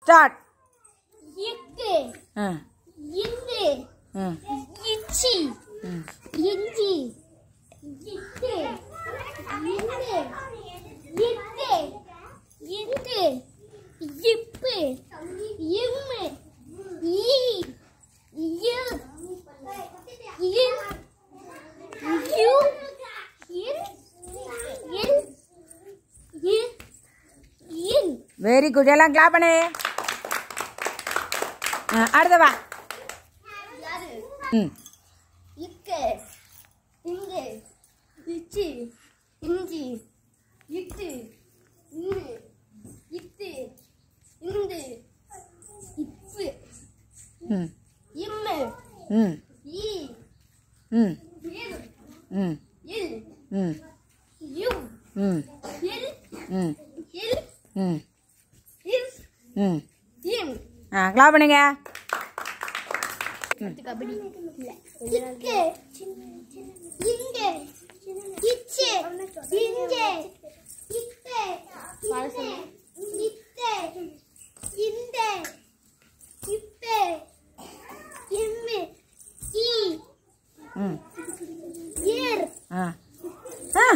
start இக்கு ஆ இந்து ம் இச்சி ம் இஞ்சி இட்டு இந்து இட்டு இந்து இப்பு இம்மு ஈ இ இன் யூ இன் இன் இன் இன் வெரி குட் எல்லாம் கிளாப் பண்ணு ஆ, அடுத்த வா ம் இக்கு இங்கு இச்சி இஞ்சி இட்டு இன்னு இட்டு இந்து இப்பு ம் இம்மு ம் ஈ ம் இல் ம் இல் ம் யூ ம் இல் ம் இல் ம் இல் ம் இம் ஆ கிளாப் பண்ணுங்க கபடி இக்கு இங்கு இச்சு இங்கே இத்து இத்து இந்த இப்பு இம்மு ஈ ம் இர் ஆ ஆ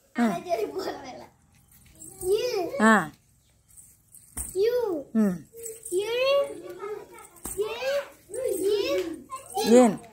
இல் ஆ யூ ம் இல் இல் இல் ஏன்